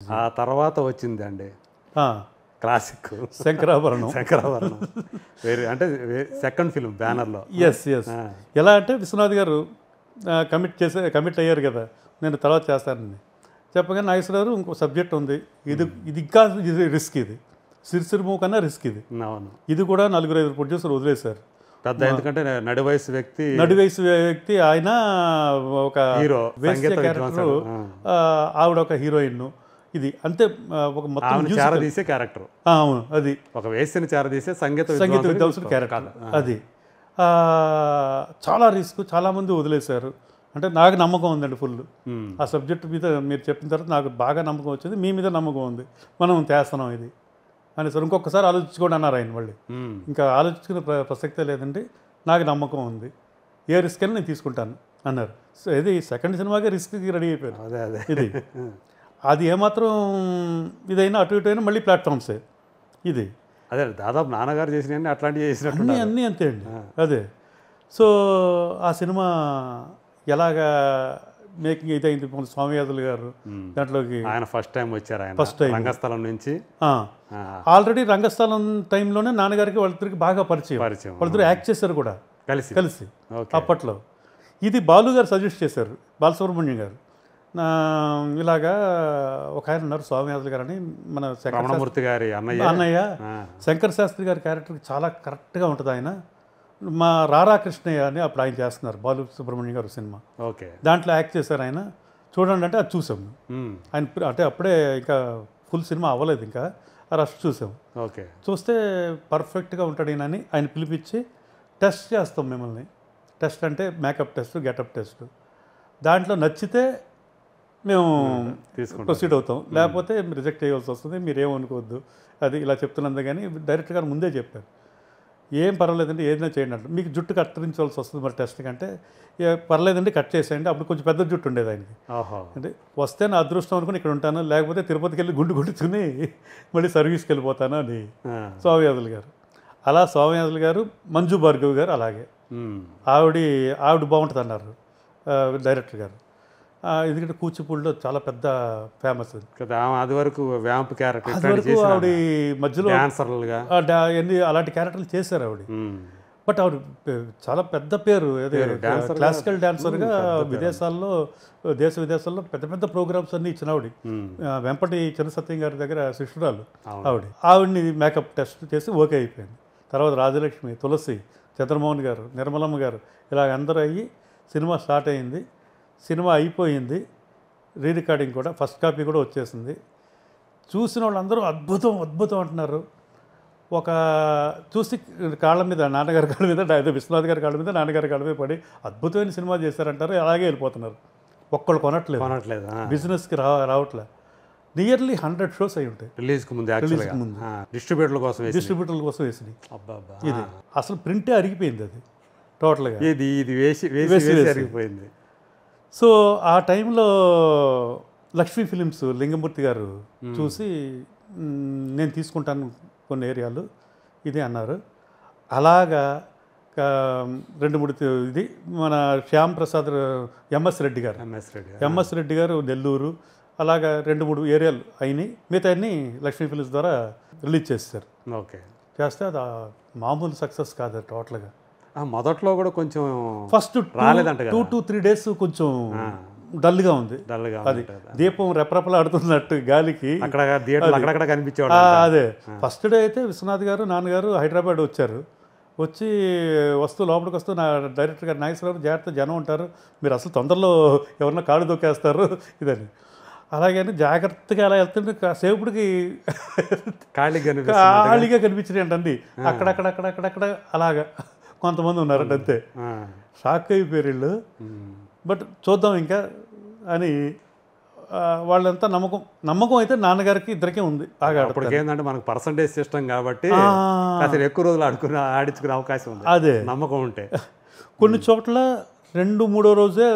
ఆ తర్వాత వచ్చింది అండి ఆ, క్లాసిక్ శంకరాభరణం శంకరాభరణం వేరే అంటే సెకండ్ ఫిల్మ్ బ్యానర్లో ఎస్ ఎస్ ఎలా అంటే విశ్వనాథ్ గారు కమిట్ చేసే కమిట్ అయ్యారు కదా నేను తర్వాత చేస్తానని చెప్పగానే నాగేశ్వర గారు ఇంకో సబ్జెక్ట్ ఉంది ఇది ఇది ఇంకా ఇది రిస్క్ ఇది సిరిసిరిమూ కన్నా రిస్క్ ఇది అవును ఇది కూడా నలుగురు ఐదు ప్రొడ్యూసర్ వదిలేశారు పెద్ద ఎందుకంటే నడి వయసు వ్యక్తి నడి వయసు వ్యక్తి ఆయన ఒక హీరో వేశ్య సంగీత క్యారెక్టర్ విద్వాంసుడు ఆ. ఆవిడ ఒక హీరోయిన్ ఇది అంతే ఆ, ఒక మొత్తం ఆమెను musical. చేరదీసే క్యారెక్టర్ ఆ, అవును అది ఒక వేసిని చేరదీసే సంగీత సంగీత విద్వాంసుడి విద్వాంసుడు క్యారెక్టర్ అది ఆ, చాలా రిస్క్ చాలామంది వదిలేశారు అంటే నాకు నమ్మకం ఉందండి ఫుల్ మ్మ్. ఆ సబ్జెక్ట్ మీద మీరు చెప్పిన తర్వాత నాకు బాగా నమ్మకం వచ్చింది మీ మీద నమ్మకం ఉంది మనం చేస్తున్నాం ఇది అని సార్ ఇంకొకసారి ఆలోచించుకోండి అన్నారు ఆయన మళ్ళీ మ్మ్. ఇంకా ఆలోచించుకునే ప్ర- ప్రసక్తే లేదండి నాకు నమ్మకం ఉంది ఏ రిస్క్ అయినా నేను తీసుకుంటాను అన్నారు సో ఇది సెకండ్ సినిమాకి రిస్క్కి రెడీ అయిపోయారు అదే అదే ఇది అది ఏమాత్రం ఇదైనా అటు ఇటు అయినా మళ్ళీ ప్లాట్ఫామ్సే ఇది అదే దాదాపు నాన్నగారు చేసినవన్నీ అట్లాంటివి చేసినట్టు అన్నీ అన్నీ అంతే అండి అదే సో ఆ సినిమా ఎలాగా మేకింగ్ అయితే అయింది మన స్వామియాదులు గారు దాంట్లోకి ఆయన ఫస్ట్ టైం వచ్చారు ఆయన First time. రంగస్థలం నుంచి ఆ, ఆ, ఆల్రెడీ రంగస్థలం టైంలోనే నాన్నగారికి వాళ్ళిద్దరికి బాగా పరిచయం పరిచయం వాళ్ళిద్దరు యాక్ట్ చేశారు కూడా కలిసి కలిసి ఓకే అప్పట్లో ఇది బాలు గారు సజెస్ట్ చేశారు బాలసుబ్రహ్మణ్యం గారు నా ఇలాగా ఒక ఆయన ఉన్నారు స్వామియాదులు గారు అని మన శంకర్ శాస్త్రి- రమణమూర్తి గారి అన్నయ్య అన్నయ్య ఆ, శంకర్ శాస్త్రి గారి క్యారెక్టర్కి చాలా కరెక్ట్గా ఉంటుంది ఆయన మా రారా కృష్ణయ్య అని అప్పుడు ఆయన చేస్తున్నారు బాలు సుబ్రహ్మణ్యం గారు సినిమా ఓకే దాంట్లో యాక్ట్ చేశారు ఆయన చూడండి అంటే అది చూసాం మ్మ్. ఆయన ప్ర- అంటే అప్పుడే ఇంకా ఫుల్ సినిమా అవ్వలేదు ఇంకా ఆ రష్ చూసాం ఓకే చూస్తే పర్ఫెక్ట్గా ఉంటాడు ఈయన అని ఆయన పిలిపించి టెస్ట్ చేస్తాం మిమ్మల్ని టెస్ట్ అంటే మేకప్ టెస్ట్ గెటప్ టెస్ట్ దాంట్లో నచ్చితే మేము తీసుకుంటాం ప్రొసీడ్ అవుతాం లేకపోతే రిజెక్ట్ చేయాల్సి వస్తుంది మీరేమనుకోవద్దు అది ఇలా చెప్తున్నందు కానీ డైరెక్టర్ గారు ముందే చెప్పారు ఏం పర్వాలేదండి ఏదైనా చేయండి అంటే మీకు జుట్టు కత్తిరించవలసి వస్తుంది మరి టెస్ట్ కంటే "ఏ, పర్లేదండి కట్ చేసేయండి అప్పుడు కొంచెం పెద్ద జుట్టు ఉండేది ఆయనకి ఓహో అంటే వస్తే నా అదృష్టం అనుకుని ఇక్కడ ఉంటాను లేకపోతే తిరుపతికి వెళ్ళి గుండు కొట్టుకుని మళ్ళీ సర్వీస్కి వెళ్ళిపోతాను అని ఆ, స్వామియాదులు గారు అలా స్వామియాదులు గారు మంజు భార్గవ్ గారు అలాగే మ్మ్. ఆవిడ ఆవిడ బాగుంటుంది అన్నారు ఆ, డైరెక్టర్ గారు ఆ, ఎందుకంటే కూచిపూడిలో చాలా పెద్ద ఫేమస్ అది కదా ఆమె అది వరకు వ్యాంప్ క్యారెక్టర్ అది ఇట్లాంటి వరకు ఆవిడ మధ్యలో డాన్సర్లుగా ఆ, డా- ఎన్ని అలాంటి క్యారెక్టర్లు చేశారు ఆవిడ మ్మ్. బట్ ఆవిడ పే- చాలా పెద్ద పేరు అదే dancer గా- క్లాసికల్ డాన్సర్గా విదేశాల్లో దేశ విదేశాల్లో పెద్ద పెద్ద ప్రోగ్రామ్స్ అన్ని ఇచ్చిన ఆవిడ మ్మ్. ఆ, వెంపటి చిన్నసత్యం గారి దగ్గర శిష్యురాలు అవును. ఆవిడ ఆవిడ్ని మేకప్ టెస్ట్ చేసి ఓకే అయిపోయింది తర్వాత రాజలక్ష్మి తులసి చంద్రమోహన్ గారు నిర్మలమ్మ గారు ఇలాగ అందరూ అయ్యి సినిమా స్టార్ట్ అయింది సినిమా అయిపోయింది రీ రికార్డింగ్ కూడా ఫస్ట్ కాపీ కూడా వచ్చేసింది చూసిన వాళ్ళందరూ అద్భుతం అద్భుతం అంటున్నారు ఒక చూసి కాళ్ళ మీద నాన్నగారి కాళ్ళ మీద అదే విశ్వనాథ్ గారి కాళ్ళ మీద నాన్నగారి కాళ్ళ మీద పడి అద్భుతమైన సినిమా చేశారంటారు అలాగే వెళ్ళిపోతున్నారు ఒక్కళ్ళు కొనట్లేదు కొనట్లేదు బిజినెస్కి రా రావట్లే నియర్లీ హండ్రెడ్ షోస్ అయి ఉంటాయి రిలీజ్ కు ముందు యాక్చువల్గా ముందు. డిస్ట్రిబ్యూటర్ల కోసం వేసి డిస్ట్రిబ్యూటర్ల కోసం వేసినాయి అబ్బా అబ్బా ఇది అసలు ప్రింటే అరిగిపోయింది అది టోటల్గా ఇది ఇది వేసి వేసి వేసి వేసి వేసి. అరిగిపోయింది సో ఆ టైంలో లక్ష్మీ ఫిలిమ్స్ లింగమూర్తి గారు చూసి "మ్, నేను తీసుకుంటాను కొన్ని ఏరియాలు ఇది అన్నారు అలాగా క- రెండు మూడు తి- ఇది మన శ్యామ్ ప్రసాద్ ఎంఎస్ రెడ్డి గారు ఎంఎస్ రెడ్డి ఎంఎస్ రెడ్డి గారు నెల్లూరు అలాగా రెండు మూడు ఏరియాలు అయినాయి మిగతా అన్ని లక్ష్మీ ఫిలిమ్స్ ద్వారా రిలీజ్ చేస్తారు ఓకే చేస్తే అది ఆ మామూలు సక్సెస్ కాదు అది టోటల్గా ఆ, మొదట్లో కూడా కొంచెం ఫస్ట్ రాలేదంట కదా. టూ టు త్రీ డేస్ కొంచెం డల్గా ఉంది డల్గా అది దీపం రెపరెపలాడుతున్నట్టు గాలికి అక్కడ థియేటర్ అక్కడక్కడ కనిపించేవాడు ఆ, అదే ఫస్ట్ డే అయితే విశ్వనాథ్ గారు నాన్నగారు హైదరాబాద్ వచ్చారు వచ్చి వస్తూ లోపలికి వస్తూ నా డైరెక్టర్ గారు నాగేశ్వరరావు జాగ్రత్త జనం ఉంటారు మీరు అసలు తొందరలో ఎవరన్నా కాళ్ళు దొక్కేస్తారు ఇదని అలాగే అని జాగ్రత్తగా అలా వెళ్తుంటే కాసేపటికి ఖాళీ కనిపిస్తుంది ఖాళీగా కనిపించినాయి అంటండి అక్కడక్కడ అక్కడక్కడక్కడ అలాగా కొంతమంది ఉన్నారంట అంతే ఆ, షాక్ అయిపోయారు వీళ్ళు ఉమ్, బట్ చూద్దాం ఇంకా అని ఆ, వాళ్ళంతా నమ్మకం నమ్మకం అయితే నాన్నగారికి ఇద్దరికే ఉంది బాగా ఆడతారు. అప్పటికి ఏంటంటే మనకు పర్సంటేజ్ సిస్టమ్ కాబట్టి ఆ, అసలు ఎక్కువ రోజులు ఆడుకునే ఆడించుకునే అవకాశం ఉంది అదే నమ్మకం ఉంటే కొన్ని చోట్ల రెండు మూడో రోజే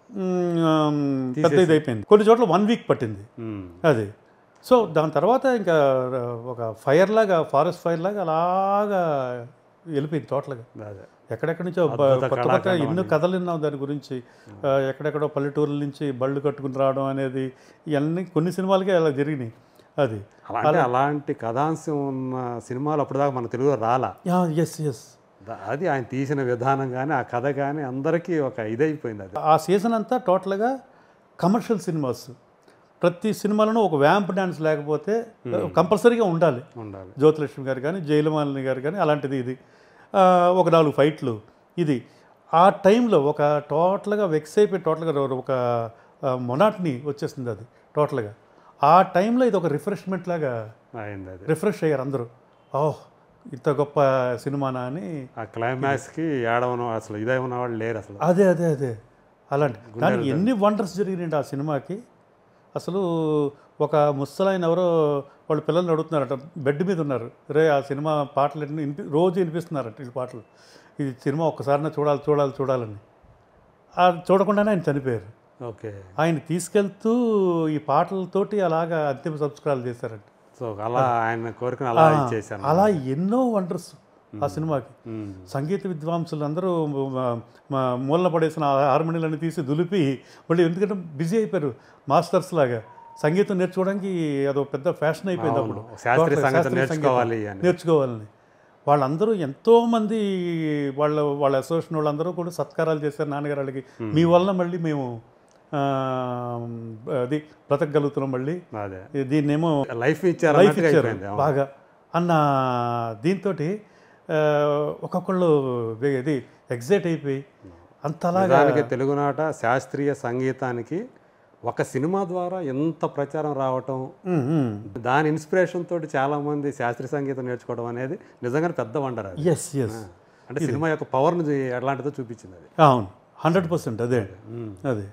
మ్, పెద్ద ఇది అయిపోయింది కొన్ని చోట్ల వన్ వీక్ పట్టింది ఉమ్, అది సో దాని తర్వాత ఇంకా ఒక ఫైర్ లాగా ఫారెస్ట్ ఫైర్ లాగా అలాగా వెళ్ళిపోయింది టోటల్గా అదే ఎక్కడెక్కడి నుంచో బ- అద్భుత కొత్త కొత్త కళాఖండం ఎన్నో అని. కథలు విన్నాం దాని గురించి ఆ, ఎక్కడెక్కడో పల్లెటూరుల నుంచి బళ్ళు కట్టుకుని రావడం అనేది ఇవన్నీ కొన్ని సినిమాలకే అలా జరిగినాయి అది అలా అంటే అలాంటి కథాంశం ఉన్న సినిమాలు అప్పటిదాకా మన తెలుగులో రాలా ఎస్ ఎస్ ద- అది ఆయన తీసిన విధానం కానీ ఆ కథ కానీ అందరికీ ఒక ఇదైపోయింది అది ఆ సీజన్ అంతా టోటల్గా కమర్షియల్ సినిమాస్ ప్రతి సినిమాలోనూ ఒక వ్యాంప్ డ్యాన్స్ లేకపోతే కంపల్సరీగా ఉండాలి ఉండాలి జ్యోతిలక్ష్మి గారు కానీ జయలమాలిని గారు కానీ అలాంటిది ఇది ఆ, ఒక నాలుగు ఫైట్లు ఇది ఆ టైంలో ఒక టోటల్గా వెక్స్ అయిపోయి టోటల్గా ఒక మొనాట్ని వచ్చేస్తుంది అది టోటల్గా ఆ టైంలో ఇది ఒక రిఫ్రెష్మెంట్ లాగా అయింది అది రిఫ్రెష్ అయ్యారు అందరూ ఓహ్ ఇంత గొప్ప సినిమానా అని ఆ క్లైమాక్స్కి ఏడవను అసలు ఇదే ఉన్న వాళ్ళు లేరు అసలు అదే అదే అదే అలాంటి దానికి ఎన్ని వండర్స్ జరిగినాయండి ఆ సినిమాకి అసలు ఒక ముసలాయన ఎవరో వాళ్ళ పిల్లల్ని అడుగుతున్నారట బెడ్ మీద ఉన్నారు రే ఆ సినిమా పాటలు ఎన్ని వినిపి రోజు వినిపిస్తున్నారట ఈ పాటలు ఇది సినిమా ఒక్కసారినా చూడాలి చూడాలి చూడాలని ఆ చూడకుండానే ఆయన చనిపోయారు ఓకే ఆయన తీసుకెళ్తూ ఈ పాటలతోటి అలాగా అంతిమ సంస్కారాలు చేశారంట సో అలా ఆయన కోరికను అలా ఇచ్చేసాను అలా ఎన్నో వండర్స్ ఆ సినిమాకి ఉమ్. సంగీత విద్వాంసులు అందరూ మా- మా మూలన పడేసిన ఆ హార్మోనియాలను తీసి దులిపి మళ్ళీ ఎందుకంటే బిజీ అయిపోయారు మాస్టర్స్ లాగా సంగీతం నేర్చుకోవడానికి అదో పెద్ద ఫ్యాషన్ అయిపోయింది అప్పుడు శాస్త్రీయ సంగీతం శాస్త్రీయ నేర్చుకోవాలి అని నేర్చుకోవాలని వాళ్ళందరూ ఎంతోమంది వాళ్ళ వాళ్ళ అసోసియేషన్ వాళ్ళందరూ కూడా సత్కారాలు చేశారు నాన్నగారు వాళ్ళకి మీ వలన మళ్ళీ మేము ఆ, అది బ్రతకగలుగుతున్నాం మళ్ళీ అదే దీన్నేమో లైఫ్ ఇచ్చారు లైఫ్ అన్నట్టుగా ఇచ్చారు అయిపోయింది అవును. బాగా అన్న దీంతో ఒక్కొక్కళ్ళు వే- ఇది ఎగ్జైట్ అయిపోయి అంతలాగా నిజానికి తెలుగునాట శాస్త్రీయ సంగీతానికి ఒక సినిమా ద్వారా ఎంత ప్రచారం రావటం దాని ఇన్స్పిరేషన్ తోటి చాలా మంది శాస్త్రీయ సంగీతం నేర్చుకోవడం అనేది నిజంగానే పెద్ద వండర్ అది ఎస్ ఎస్ అంటే సినిమా యొక్క పవర్ని ఎట్లాంటిదో చూపించింది అది అవును హండ్రెడ్ పర్సెంట్ అదే అదే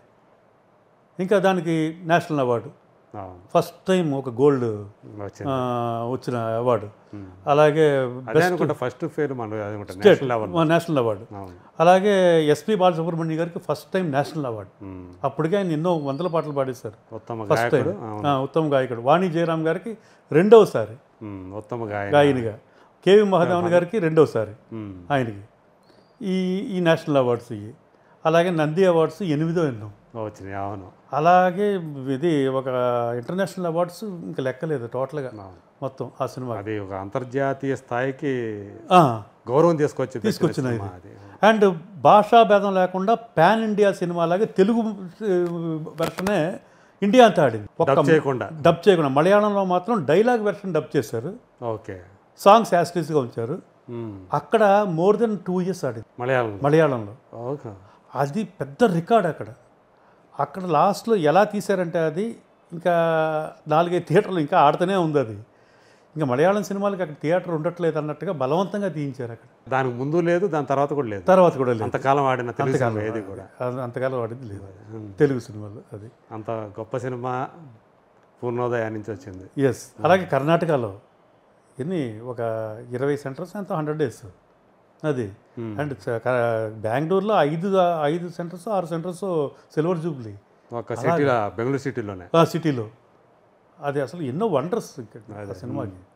ఇంకా దానికి నేషనల్ అవార్డు అవును. ఫస్ట్ టైం ఒక గోల్డ్ వచ్చింది వచ్చిన అవార్డు అలాగే అదే అనుకుంటా ఫస్ట్ ఫేర్ మన అనుకుంటా నేషనల్ లెవెల్ నేషనల్ అవార్డు అవును అలాగే ఎస్పి బాలసుబ్రహ్మణ్యం గారికి first time national award um. అప్పటికే ఆయన ఎన్నో వందల పాటలు పాడేశారు ఉత్తమ ఫస్ట్ టైం గాయకుడు అవును. ఆ, ఉత్తమ గాయకుడు వాణి జయరామ్ గారికి రెండవసారి ఉమ్, ఉత్తమ గాయన గాయనిగా కేవి మహాదేవన్ గారికి రెండవసారి ఉమ్. ఆయనకి ఈ ఈ నేషనల్ అవార్డ్స్ ఇవి అలాగే నంది అవార్డ్స్ ఎనిమిదో ఎన్నో వచ్చినాయి అవును అలాగే ఇది ఒక ఇంటర్నేషనల్ అవార్డ్స్ ఇంకా లెక్కలేదు టోటల్గా అవును. మొత్తం ఆ సినిమా అది ఒక అంతర్జాతీయ స్థాయికి ఆ, గౌరవం తీసుకొచ్చి తీసుకొచ్చిన సినిమా అది అండ్ భాషా భేదం లేకుండా పాన్ ఇండియా సినిమా లాగే తెలుగు వెర్షనే ఇండియా అంతా ఆడింది ఒక్క డబ్ చేయకుండా డబ్ చేయకుండా మలయాళంలో మాత్రం డైలాగ్ వెర్షన్ డబ్ చేశారు ఓకే సాంగ్స్ యాస్టీస్గా ఉంచారు ఉమ్. అక్కడ మోర్ దెన్ టూ ఇయర్స్ ఆడింది మలయాళం మలయాళంలో ఓకే అది పెద్ద రికార్డ్ అక్కడ అక్కడ లాస్ట్లో ఎలా తీశారంటే అది ఇంకా నాలుగైదు థియేటర్లు ఇంకా ఆడుతూనే ఉంది అది ఇంకా మలయాళం సినిమాలకి అక్కడ థియేటర్ ఉండట్లేదు అన్నట్టుగా బలవంతంగా తీయించారు అక్కడ దానికి ముందు లేదు దాని తర్వాత కూడా లేదు తర్వాత కూడా లేదు అంతకాలం ఆడిన తెలుగు సినిమా ఏది కూడా అది అంతకాలం ఆడింది లేదు తెలుగు సినిమాలు అది అంత గొప్ప సినిమా పూర్ణోదయ నుంచి వచ్చింది ఎస్ అలాగే కర్ణాటకలో ఎన్ని ఒక ఇరవై సెంటర్స్ ఎంత హండ్రెడ్ డేస్ అది అండ్ చ- క- బెంగళూరులో ఐదు ఐదు సెంటర్స్ ఆరు సెంటర్స్ సిల్వర్ జూబ్లీ ఒక సిటీలో బెంగళూరు సిటీలోనే ఆ సిటీలో అది అసలు ఎన్నో వండర్స్ ఆ సినిమాకి